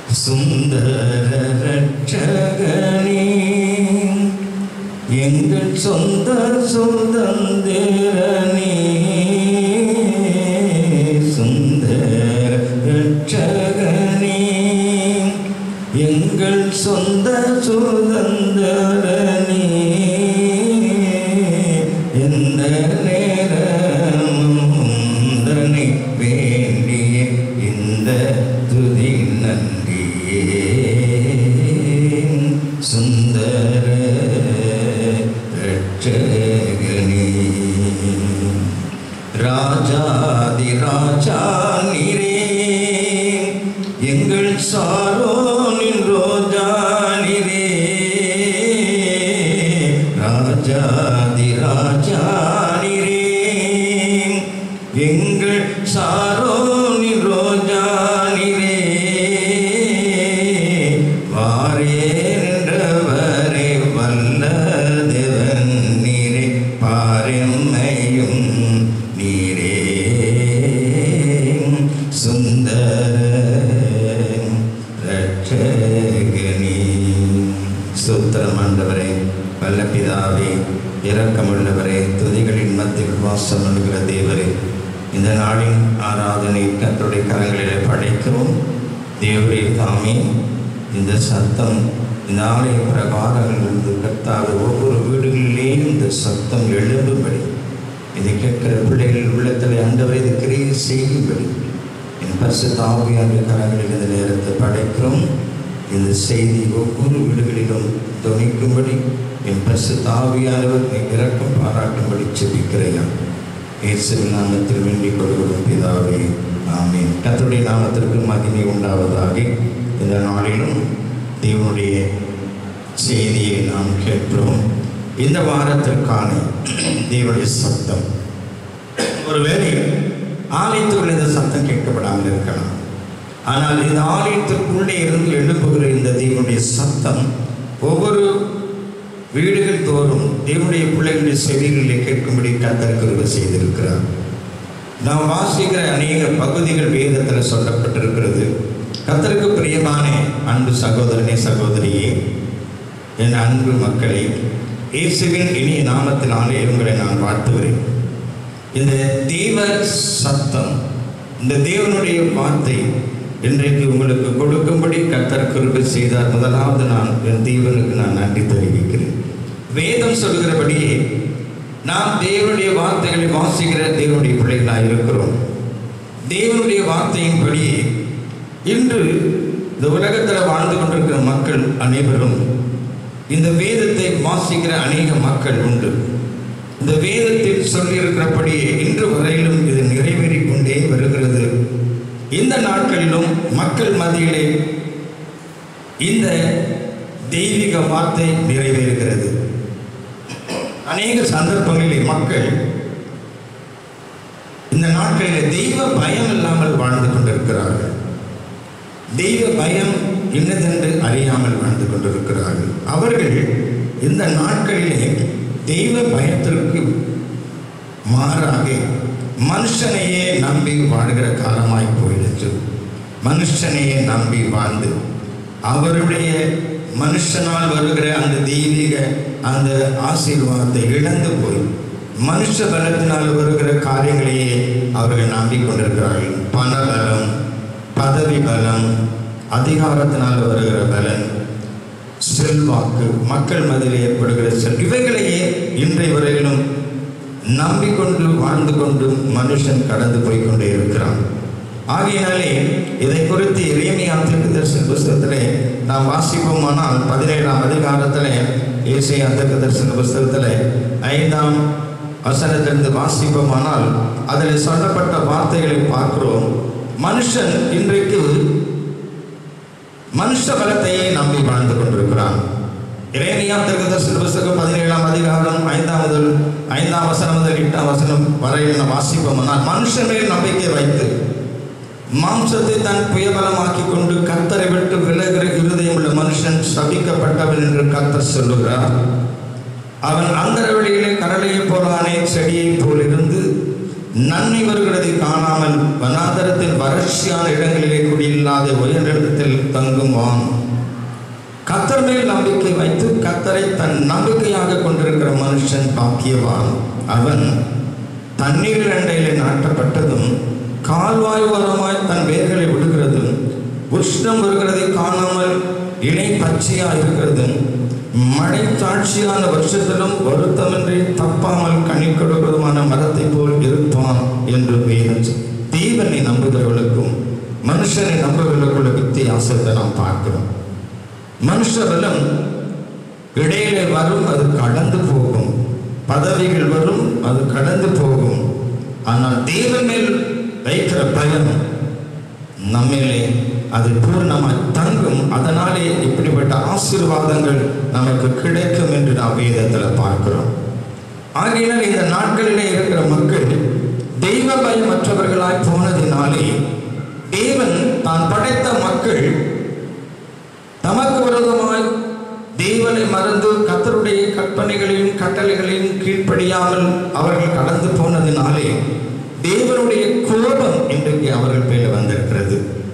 சுந்தர ரட்சகனே எங்கள் சொந்த சுதந்திரனே சுந்தர ரட்சகனே எங்கள் சொந்த சுதந்திரனே எந்த நேரமும் உந்தனை வேண்டிய இந்த துதி நன்றியே சுந்தர ரட்சகனே ராஜாதி ராஜா நீரே எங்கள் சாரோனின் ரோஜா நீரே ராஜாதி ராஜா நீரே எங்கள் சாரோனின் ரோஜா நீரே வாரேன்றவரே வல்ல தேவன் நீரே பாரெம்மையும் நீரே சுந்தர ரட்சகனே சுத்திரம் ஆண்டவரே வல்ல பிதாவே இரக்கமுள்ளவரே துதிகளின் மத்தியில் வாசம் பண்ணுகிற தேவரே இந்த நாளின் ஆராதனை கத்தருடைய கரங்களிலே படைக்கிறோம் தேவரே தாமே இந்த சத்தம் இந்த ஆலய பிரகாரங்களிலிருந்து கத்தாத ஒவ்வொரு வீடுகளிலேயும் இந்த சத்தம் எழும்பும்படி இதை கேட்கிற பிள்ளைகள் உள்ளத்தில் ஆண்டவரை இது கிரியை செய்யும்படி என் பரிசு தாவியான கரங்களில் இந்த நேரத்தை படைக்கிறோம் இந்த செய்தி ஒவ்வொரு வீடுகளிலும் துணிக்கும்படி என் பரிசு தாவியானவர் நீ இறக்கம் பாராட்டும்படி செபிக்கிறேன் இயேசுவின் நாமத்தில் வேண்டிக் கொள்கிறோம் பிதாவே ஆமென் கர்த்தருடைய நாமத்திற்கு மகிமை உண்டாவதாக இந்த நாளிலும் தேவனுடைய செய்தியை நாம் கேட்கிறோம் இந்த வாரத்திற்கான தேவனுடைய சத்தம் ஒருவேளை ஆலயத்துக்குள் இந்த சத்தம் கேட்கப்படாமல் இருக்கலாம் ஆனால் இந்த ஆலயத்திற்குள்ளே இருந்து எழுப்புகிற இந்த தேவனுடைய சத்தம் ஒவ்வொரு வீடுகள் தோறும் தேவனுடைய பிள்ளைகளுடைய செவிகளிலே கேட்கும்படி கத்தர் கிருபை செய்திருக்கிறார் நாம் வாசிக்கிற அநேக பகுதிகள் வேதத்தில் சொல்லப்பட்டிருக்கிறது கத்தருக்கு பிரியமான அன்பு சகோதரனே சகோதரியே என் அன்பு மக்களே இயேசுவின் இனிய நாமத்தினாலே உங்களை நான் வாழ்த்துகிறேன் இந்த தேவ சத்தம் இந்த தேவனுடைய வார்த்தை இன்றைக்கு உங்களுக்கு கொடுக்கும்படி கத்தர் கிருபை செய்தார் முதலாவது நான் என் தேவனுக்கு நான் நன்றி தெரிவிக்கிறேன் வேதம் சொல்கிறபடியே நாம் தேவனுடைய வார்த்தைகளை வாசிக்கிற தேவனுடைய பிள்ளைகளாக இருக்கிறோம் தேவனுடைய வார்த்தையின்படியே இன்று இந்த உலகத்தில் வாழ்ந்து கொண்டிருக்கிற மக்கள் அனைவரும் இந்த வேதத்தை வாசிக்கிற அநேக மக்கள் உண்டு இந்த வேதத்தில் சொல்லியிருக்கிறபடியே இன்று வரையிலும் இது நிறைவேறிக் கொண்டே வருகிறது இந்த நாட்களிலும் மக்கள் மத்தியிலே இந்த தெய்வீக வார்த்தை நிறைவேறுகிறது அநேக சந்தர்ப்பங்களிலே மக்கள் இந்த நாட்களிலே தெய்வ பயம் இல்லாமல் வாழ்ந்து கொண்டிருக்கிறார்கள் தெய்வ பயம் என்னதென்று அறியாமல் வாழ்ந்து கொண்டிருக்கிறார்கள் அவர்கள் இந்த நாட்களிலே தெய்வ பயத்திற்கு மாறாக மனுஷனையே நம்பி வாழ்கிற காலமாய் போயிடுச்சு மனுஷனையே நம்பி வாழ்ந்து அவருடைய மனுஷனால் வருகிற அந்த தெய்வீக அந்த ஆசீர்வாதத்தை இழந்து போய் மனுஷ பலத்தினால் வருகிற காரியங்களையே அவர்கள் நம்பிக்கொண்டிருக்கிறார்கள் பண பலம் பதவி பலம் அதிகாரத்தினால் வருகிற பலன் செல்வாக்கு மக்கள் மத்தியில் ஏற்படுகிற செல் இவைகளையே இன்றைய வரையிலும் நம்பிக்கொண்டு வாழ்ந்து கொண்டு மனுஷன் கடந்து போய் கொண்டே இருக்கிறான் ஆகையினாலே இதை குறித்து இறைமையா தீர்க்கதரிசன புஸ்தகத்திலே நாம் வாசிப்போமானால் பதினேழாம் அதிகாரத்திலே ஏசியா தீர்க்கதரிசன புஸ்தகத்திலே ஐந்தாம் வசனத்திலிருந்து வாசிப்போமானால் அதில் சொல்லப்பட்ட வார்த்தைகளை பார்க்கிறோம் மனுஷன் இன்றைக்கு மனுஷ பலத்தையே நம்பி வாழ்ந்து கொண்டிருக்கிறான் இறைமையா தீர்க்கதரிசன புஸ்தகம் பதினேழாம் அதிகாரம் ஐந்தாம் முதல் ஐந்தாம் வசனம் முதல் எட்டாம் வசனம் வரையில் நாம் வாசிப்போமானால் மனுஷன் மேல் நம்பிக்கை வைத்து மாம்சத்தை தன் புயபலமாக்கி கொண்டு கத்தரை விட்டு விலகிற இருதயம் உள்ள மனுஷன் சபிக்கப்பட்டவன் என்று கத்தர் சொல்லுகிறார் அவன் அந்த வழியிலே கடலையை போலானே செடியைப் போல் இருந்து நன்மை வருகிறதை காணாமல் வனாந்தரத்தில் வறட்சியான இடங்களிலே குடியில்லாத உயரிடத்தில் தங்குவான் கத்தர் மேல் நம்பிக்கை வைத்து கத்தரை தன் நம்பிக்கையாக கொண்டிருக்கிற மனுஷன் பாக்கியவான் அவன் தண்ணீர் அண்டையிலே நாட்டப்பட்டதும் கால்வாய் ஓரமாய் தன் வேர்களை விடுகிறதும் உஷ்ணம் வருகிறதை காணாமல் இணை பச்சையா இருக்கிறதும் மழை தாட்சியான வருஷத்திலும் வருத்தமின்றி தப்பாமல் கனி கொடுக்கிறதுமான மரத்தை போல் இருப்பான் என்று வேதம் சொல்~ தேவனை நம்புகிறவர்களுக்கும் மனுஷனை நம்புகிறவர்களுக்குள்ள வித்தியாசத்தை நாம் பார்க்கிறோம் மனுஷ பலம் இடையிலே வரும் அது கடந்து போகும் பதவிகள் வரும் அது கடந்து போகும் ஆனால் தேவன் மேல் வைக்கிற பயம் நம்மிலே அது பூர்ணமாய் தங்கும் அதனாலே இப்படிப்பட்ட ஆசீர்வாதங்கள் நமக்கு கிடைக்கும் என்று நாம் வேதத்தில் பார்க்கிறோம் ஆகையினால் இந்த நாட்களிலே இருக்கிற மக்கள் தெய்வ பயமற்றவர்களாய் போனதினாலே தேவன் தான் படைத்த மக்கள் தமக்கு விரோதமாய் தேவனை மறந்து கத்தருடைய கற்பனைகளையும் கட்டளைகளையும் கீழ்ப்படியாமல் அவர்கள் கடந்து போனதினாலே தேவனுடைய கோபம் இன்றைக்கு அவர்கள் பேரில் வந்திருக்கிறது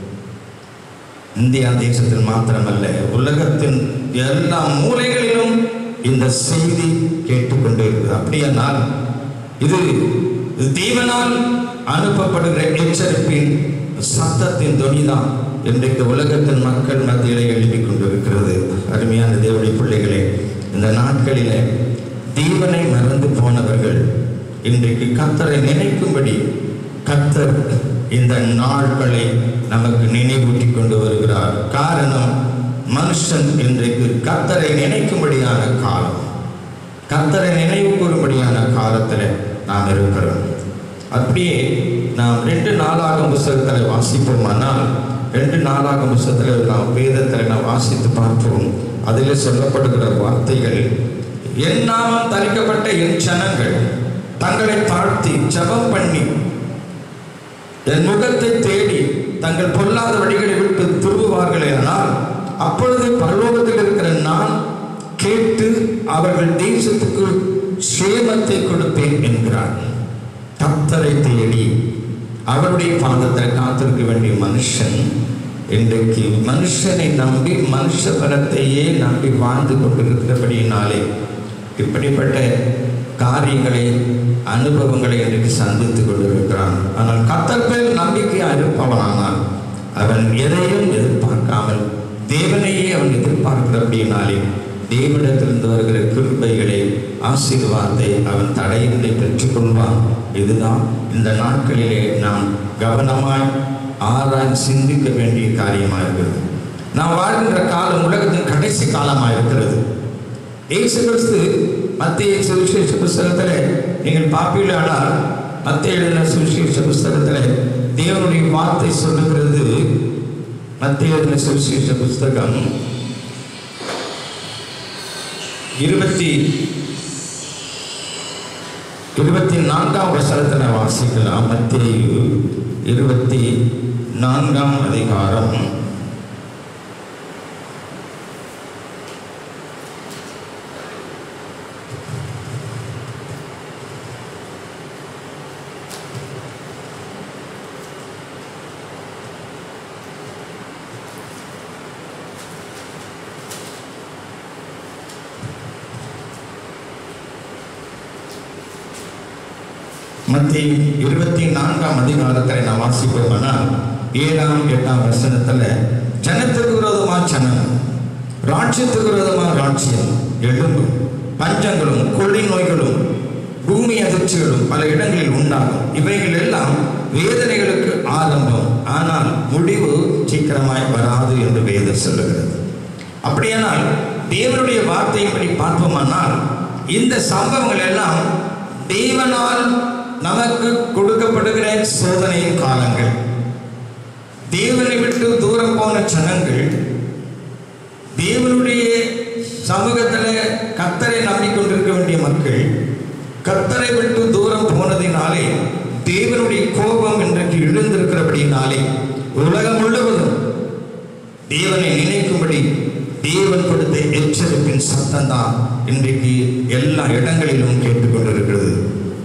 இந்தியா தேசத்தில் மாத்திரமல்ல உலகத்தின் எல்லா மூலைகளிலும் இந்த செய்தி கேட்டுக்கொண்டு இருக்குது அப்படியானால் இது இது தேவனால் அனுப்பப்படுகிற எச்சரிப்பின் சத்தத்தின் துணிதான் இன்றைக்கு உலகத்தின் மக்கள் மத்தியிலே எழுப்பிக் கொண்டிருக்கிறது அருமையான தேவடைய பிள்ளைகளே இந்த நாட்களிலே தேவனை மறந்து போனவர்கள் இன்றைக்கு கத்தரை நினைக்கும்படி கத்தர் இந்த நாட்களை நமக்கு நினைவூட்டி கொண்டு வருகிறார் காரணம் மனுஷன் இன்றைக்கு கத்தரை நினைக்கும்படியான காலம் கத்தரை நினைவு கூறும்படியான காலத்தில் நாம் இருக்கிறோம் அப்படியே நாம் ரெண்டு நாளாகும் புஸ்தகத்தில் வாசிப்போமானால் ரெண்டு நாளாகும் புஸ்தகத்தில் நாம் வேதத்தில் நாம் வாசித்து பார்ப்போம் அதில் சொல்லப்படுகிற வார்த்தைகள் என் நாமம் தரிக்கப்பட்ட என் ஜனங்கள் தங்களை தாழ்த்தி ஜெபம் பண்ணி என் முகத்தை தேடி தங்கள் பொல்லாத வழிகளை விட்டு திரும்புவார்களே ஆனால் அப்பொழுது பரலோகத்தில் இருக்கிற நான் கேட்டு அவர்கள் தேசத்துக்கு சேமத்தை கொடுப்பேன் என்கிறார் கத்தரை தேடி அவருடைய பாதத்தில் காத்திருக்க வேண்டிய மனுஷன் இன்றைக்கு மனுஷனை நம்பி மனுஷ பலத்தையே நம்பி வாழ்ந்து கொண்டிருக்கிறபடியினாலே இப்படிப்பட்ட காரியங்களை அனுபவங்களை இன்றைக்கு சந்தித்துக் கொண்டிருக்கிறான் ஆனால் கத்தர் பேர் நம்பிக்கையாக இருப்பவனானால் அவன் எதையும் எதிர்பார்க்காமல் தேவனையே அவன் எதிர்பார்க்கிறபடியினாலே தேவனிடத்திலிருந்து வருகிற கிருபைகளை ஆசீர்வாதத்தை அவன் தடையின்றி பெற்றுக்கொள்வான் இதுதான் இந்த நாட்களிலே நாம் கவனமாய் ஆராய்ந்து சிந்திக்க வேண்டிய காரியமாக இருக்கிறது நாம் வாழ்கின்ற காலம் உலகத்தின் கடைசி காலமாக இருக்கிறது இயேசு கிறிஸ்து மத்திய சுவிசேஷ புஸ்தகத்தில் நீங்கள் பார்ப்பீர்களானால் மத்திய எழுதின சுவிசேஷ புஸ்தகத்தில் தேவனுடைய வார்த்தை சொல்லுகிறது மத்திய எழுதின சுவிசேஷ புஸ்தகம் இருபத்தி இருபத்தி நான்காம் வசனத்தில் வாசிக்கலாம் மத்திய இருபத்தி நான்காம் அதிகாரம் மத்திய இருபத்தி நான்காம் அதிகாரத்தில் நான் வாசிப்போம்னால் ஏழாம் எட்டாம் வசனத்தில் ஜனத்துக்கு விரோதமா ஜனம் ராட்சியத்துக்கு விரோதமா ராட்சியம் எழும்பும் பஞ்சங்களும் கொள்ளை நோய்களும் பூமி அதிர்ச்சிகளும் பல இடங்களில் உண்டாகும் இவைகள் எல்லாம் வேதனைகளுக்கு ஆரம்பம் ஆனால் முடிவு சீக்கிரமாய் வராது என்று வேதம் சொல்லுகிறது அப்படியானால் தேவனுடைய வார்த்தையின்படி பார்ப்போமானால் இந்த சம்பவங்கள் எல்லாம் தேவனால் நமக்கு கொடுக்கப்படுகிற சோதனையின் காலங்கள் தேவனை விட்டு தூரம் போன ஜனங்கள் தேவனுடைய சமூகத்தில் கத்தரை நம்பிக்கொண்டிருக்க வேண்டிய மக்கள் கத்தரை விட்டு தூரம் போனதினாலே தேவனுடைய கோபம் இன்றைக்கு எழுந்திருக்கிறபடியினாலே உலகம் முழுவதும் தேவனை நினைக்கும்படி தேவன் கொடுத்த எச்சரிப்பின் சத்தம் தான் இன்றைக்கு எல்லா இடங்களிலும் கேட்டுக்கொண்டிருக்கிறது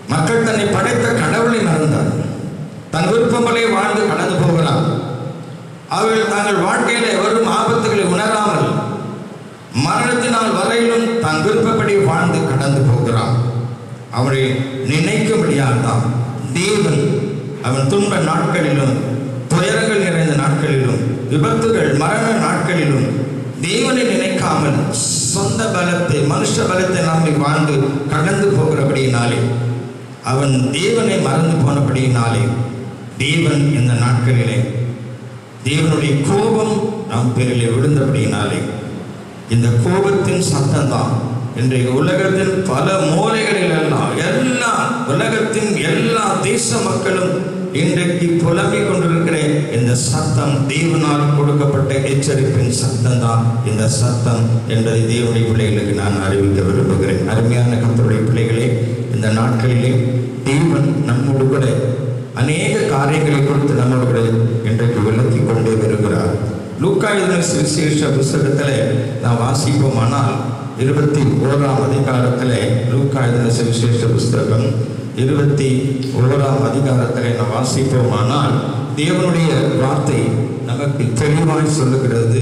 மக்கள் தன்னை படைத்த கடவுளை மறந்தார் தன் விருப்பங்களை வாழ்ந்து கடந்து போகிறார் அவர்கள் தங்கள் வாழ்க்கையில வரும் ஆபத்துகளை உணராமல் மரணத்தினால் வரையிலும் தன் விருப்பப்படி வாழ்ந்து கடந்து போகிறான் அவரை நினைக்கும்படியால் தான் தேவன் அவன் துன்ப நாட்களிலும் துயரங்கள் நிறைந்த நாட்களிலும் விபத்துகள் மரண நாட்களிலும் தேவனை நினைக்காமல் சொந்த பலத்தை மனுஷ பலத்தை நம்பி வாழ்ந்து கடந்து போகிறபடியினாலே அவன் தேவனை மறந்து போனபடியினாலே தேவன் இந்த நாட்களிலே தேவனுடைய கோபம் நம் பேரிலே விழுந்தபடியினாலே இந்த கோபத்தின் சத்தம் தான் இன்றைய உலகத்தின் பல மூலைகளில் எல்லாம் எல்லா உலகத்தின் எல்லா தேச மக்களும் இன்றைக்கு புலம்பிக் கொண்டிருக்கிற இந்த சத்தம் தேவனால் கொடுக்கப்பட்ட எச்சரிப்பின் சத்தம் தான் இந்த சத்தம் என்பதை தேவனுடைய பிள்ளைகளுக்கு நான் அறிவிக்க விரும்புகிறேன் அருமையான கத்தருடைய பிள்ளைகளே இந்த நாட்களிலே தேவன் நம்மோடு கூட அநேக காரியங்களை கொடுத்து நம்மோடு கூட இன்றைக்கு விளக்கி கொண்டே வருகிறார் லூக்கா எழுதின சுவிசேஷ புஸ்தகத்தில் நாம் வாசிப்போமானால் இருபத்தி ஓராம் அதிகாரத்தில் லூக்கா எழுதின சுவிசேஷ புஸ்தகம் இருபத்தி ஓராம் அதிகாரத்தில் நாம் வாசிப்போமானால் தேவனுடைய வார்த்தை நமக்கு தெளிவாய் சொல்லுகிறது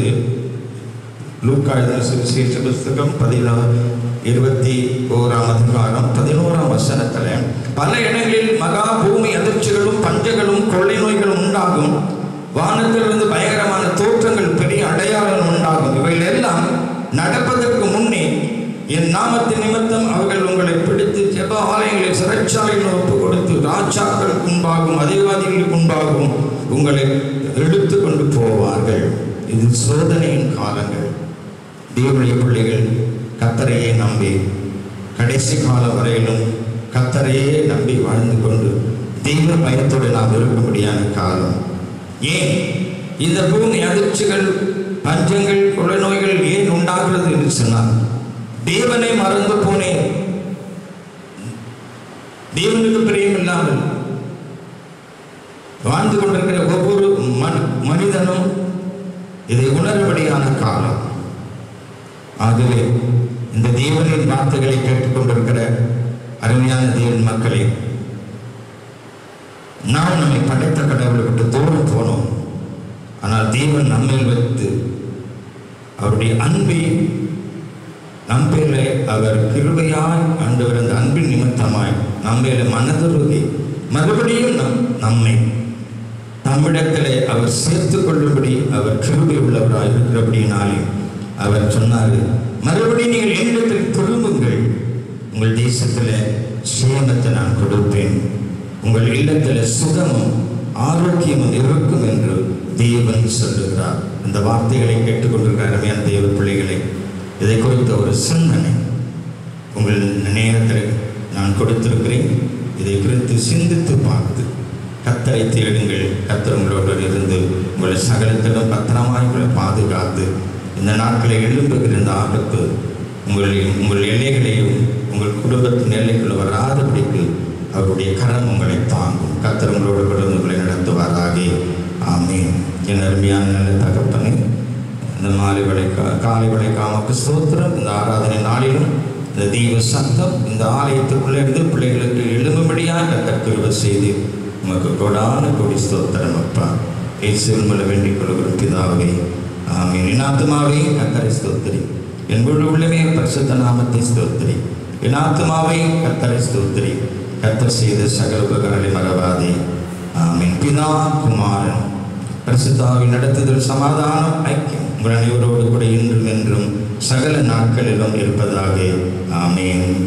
லூக்கா எழுதின சுவிசேஷ புஸ்தகம் பதினாறு இருபத்தி ஓராம் அதிகாரம் பதினோராம் வசனத்துல பல இடங்களில் மகா பூமி அதிர்ச்சிகளும் பஞ்சங்களும் கொள்ளை நோய்களும் உண்டாகும் வானத்திலிருந்து பயங்கரமான தோற்றங்கள் பெரிய அடையாளம் உண்டாகும் இவைகள் எல்லாம் நடப்பதற்கு முன்னே என் நாமத்தின் நிமித்தம் அவர்கள் உங்களை பிடித்து ஜெப ஆலயங்களில் சிறைச்சாலையில் ஒப்பு கொடுத்து ராஜாக்களுக்கு முன்பாகவும் அதிகாரிகளுக்கு முன்பாகவும் உங்களை எடுத்து கொண்டு போவார்கள் இது சோதனையின் காலங்கள் தேவனுடைய பிள்ளைகள் கத்தரையே நம்பி கடைசி காலம் வரையிலும் கத்தரையே நம்பி வாழ்ந்து கொண்டு தெய்வ பயத்தோடு நாம் இருக்கும்படியான காலம் ஏன் இந்த பூமி அதிர்ச்சிகள் பஞ்சங்கள் கொலை நோய்கள் ஏன் உண்டாகிறது என்று சொன்னார் தேவனை மறந்து போனேன் தேவனுக்கு பிரியம் இல்லாமல் வாழ்ந்து கொண்டிருக்கிற ஒவ்வொரு மனி- மனிதனும் இதை உணரும்படியான காலம் ஆகவே இந்த தேவனின் வார்த்தைகளை கேட்டுக்கொண்டிருக்கிற அருமையான தேவன் மக்களே நாம் நம்மை படைத்த கடவுளை விட்டு தூரம் போனோம் ஆனால் தேவன் நம்மேல் வைத்து அவருடைய அன்பை நம் பேரிலே அவர் கிருபையாய் ஆண்டவர் அந்த அன்பின் நிமித்தமாய் நம்மேல மனதுருகி மறுபடியும் நம் நம்மை தம்மிடத்திலே அவர் சேர்த்துக் கொள்ளும்படி அவர் கிருபை உள்ளவராய் இருக்கிறபடியினாலே அவர் சொன்னார் மறுபடியும் நீங்கள் என்னிடத்தில் திரும்புங்கள் உங்கள் தேசத்தில் சேமத்தை நான் கொடுப்பேன் உங்கள் இல்லத்தில் சுகமும் ஆரோக்கியமும் இருக்கும் என்று தேவன் சொல்லுகிறார் இந்த வார்த்தைகளை கேட்டுக்கொண்டிருக்கிற அருமையான தேவ பிள்ளைகளை இதை குறித்த ஒரு சிந்தனை உங்கள் நேரத்தில் நான் கொடுத்திருக்கிறேன் இதை குறித்து சிந்தித்து பார்த்து கத்தரை தேடுங்கள் கத்தர் உங்களோடு இருந்து உங்களை சகலத்திலும் பத்திரமாய் உங்களை பாதுகாத்து இந்த நாட்களை எழும்புகிற இந்த ஆபத்து உங்களின் உங்கள் எல்லைகளையும் உங்கள் குடும்பத்தின் எல்லைக்குள்ள வராதபடிக்கு அவருடைய கரம் உங்களை தாங்கும் கத்தர் உங்களோடு கூட இருந்து உங்களை நடத்துவாராக ஆமீன் என் அருமையான நல்ல தகப்பனே இந்த மாலை வேலை காலை வேலை காமக்கு ஸ்தோத்திரம் இந்த ஆராதனை நாளிலும் இந்த தெய்வ சத்தம் இந்த ஆலயத்துக்குள்ளே இருந்து பிள்ளைகளுக்கு எழும்பும்படியாக கத்தற்கிருவ செய்து உமக்கு கொடான கொடி ஸ்தோத்திரம் அப்பா இயேசுவின் மூலம் வேண்டிக் கொள்கிறோம் பிதாவே ஆமீன் என் ஆத்துமாவே கத்தரை ஸ்தோத்திரி என் முழு உள்ளமே பரிசுத்த நாமத்தை ஸ்தோத்திரி என் ஆத்துமாவே கத்தரை ஸ்தோத்திரி கத்தர் செய்த சகல உபகாரங்களை மறவாதே ஆமீன் பிதா குமாரன் பரிசுத்தாவின் நடத்துதல் சமாதானம் ஐக்கியம் உங்கள் அனைவரோடு கூட இன்றும் என்றும் சகல நாட்களிலும் இருப்பதாக ஆமீன்